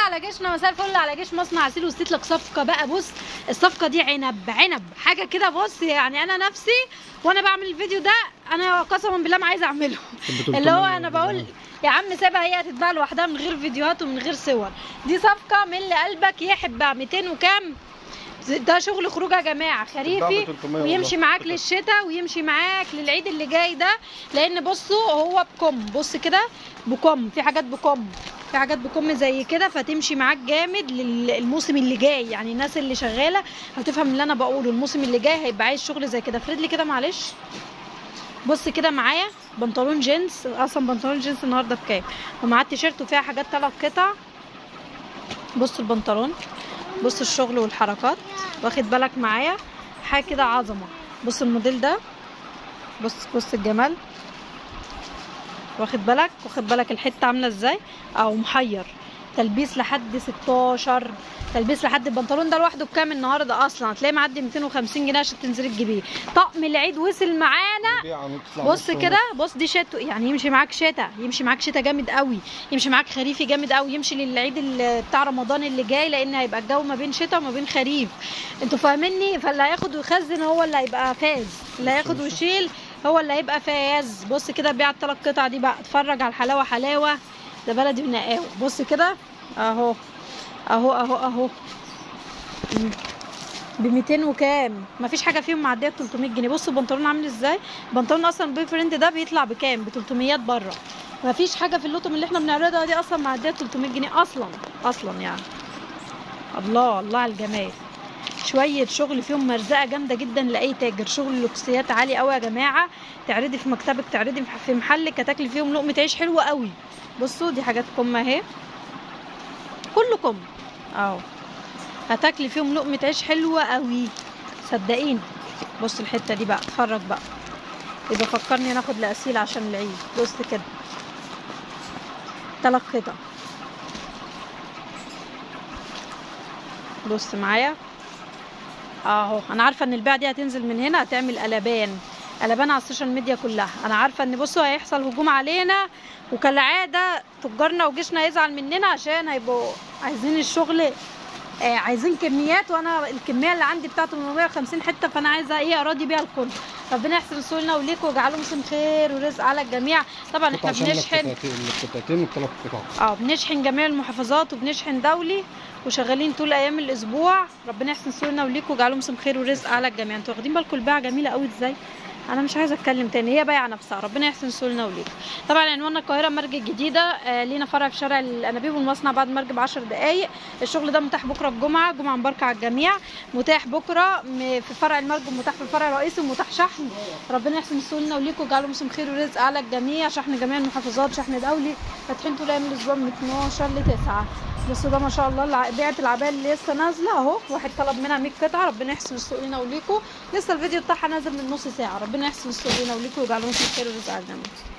على جيشنا مساء الفل على جيش مصنع عسيل وسيت لك صفقه بقى بص الصفقه دي عنب عنب حاجه كده بص يعني انا نفسي وانا بعمل الفيديو ده انا قسما بالله ما عايزه اعمله اللي هو انا بقول يا عم سيبها هي هتتباع لوحدها من غير فيديوهات ومن غير صور دي صفقه من اللي قلبك يحبها 200 وكام ده شغل خروج يا جماعه خريفي 300 ويمشي والله. معاك للشتاء ويمشي معاك للعيد اللي جاي ده لان بصوا هو بكم بص كده بكم في حاجات بكم في حاجات بكم زي كده فتمشي معاك جامد للموسم اللي جاي يعني الناس اللي شغاله هتفهم اللي انا بقوله الموسم اللي جاي هيبقى عايز شغل زي كده افرد لي كده معلش بص كده معايا بنطلون جينز اصلا بنطلون جينز النهارده بكام ومعاه التيشيرت وفيها حاجات ثلاث قطع بص البنطلون بص الشغل والحركات واخد بالك معايا حاجه كده عظمه بص الموديل ده بص بص الجمال واخد بالك واخد بالك الحته عامله ازاي او محير تلبيس لحد 16 تلبيس لحد البنطلون ده لوحده بكام النهارده اصلا هتلاقيه معدي 250 جنيه عشان تنزلي تجيبيه طقم العيد وصل معانا بص كده بص دي شتا يعني يمشي معاك شتا يمشي معاك شتا جامد قوي يمشي معاك خريفي جامد قوي يمشي للعيد ال- بتاع رمضان اللي جاي لان هيبقى الجو ما بين شتا وما بين خريف انتوا فاهميني فاللي هياخد ويخزن هو اللي هيبقى فاز اللي هياخد ويشيل هو اللي هيبقى فاز بص كده بيع الثلاث قطع دي بقى اتفرج على الحلاوه حلاوه ده بلدي ونقاوه بص كده اهو اهو اهو اهو ب 200 وكام مفيش حاجه فيهم معديه 300 جنيه بصوا البنطلون عامل ازاي البنطلون اصلا البوي فريند ده بيطلع بكام ب 300 بره مفيش حاجه في اللوتوم اللي احنا بنعرضها دي اصلا معديه 300 جنيه اصلا اصلا يعني الله الله على الجمال شويه شغل فيهم مرزقه جامده جدا لاي تاجر شغل لوكسيات عالي قوي يا جماعه تعرضي في مكتبك تعرضي في محلك هتاكلي فيهم لقمه عيش حلوه قوي بصوا دي حاجات كم اهي كله كم اهو هتاكلي فيهم لقمه عيش حلوه قوي صدقيني بص الحته دي بقى اتفرج بقى يبقى فكرني ناخد لاسيل عشان العيد بص كده تلات قطع بص معايا اهو انا عارفه ان البيع دي هتنزل من هنا هتعمل قلبان قلبان على السوشيال ميديا كلها انا عارفه ان بصوا هيحصل هجوم علينا وكالعاده تجارنا وجيشنا يزعل مننا عشان هيبقوا عايزين الشغل آه عايزين كميات وانا الكميه اللي عندي بتاعت 850 حته فانا عايزه ايه اراضي بيها الكل ربنا يحسن سهولنا وليكم ويجعله موسم خير ورزق على الجميع طبعا احنا بنشحن القطعتين والثلاث قطع اه بنشحن جميع المحافظات وبنشحن دولي وشغالين طول ايام الاسبوع ربنا يحسن سهولنا وليكم ويجعله موسم خير ورزق على الجميع انتوا واخدين بالكم البيعه جميله قوي ازاي انا مش عايزه اتكلم تاني هي بايعه نفسها ربنا يحسن سهولنا وليكم طبعا عنواننا القاهره مرج الجديده آه لينا فرع في شارع الانابيب والمصنع بعد مرج ب 10 دقائق الشغل ده متاح بكره الجمعه جمعه مباركه على الجميع متاح بكره م- في فرع المرج ومتاح في الفرع الرئيسي ومتاح شحن ربنا يحسن سهولنا وليكم ويجعله موسم خير ورزق على الجميع شحن جميع المحافظات شحن دولي فاتحين طول ايام الاسبوع من 12 ل 9 بس ده ما شاء الله الع- بيعه العباية اللي لسه نازله اهو واحد طلب منها 100 قطعه ربنا يحسن السوق لنا وليكم لسه الفيديو بتاعها نازل من نص ساعه ربنا يحسن السوق لنا وليكم ويجعله موسم خير ورزق على الجميع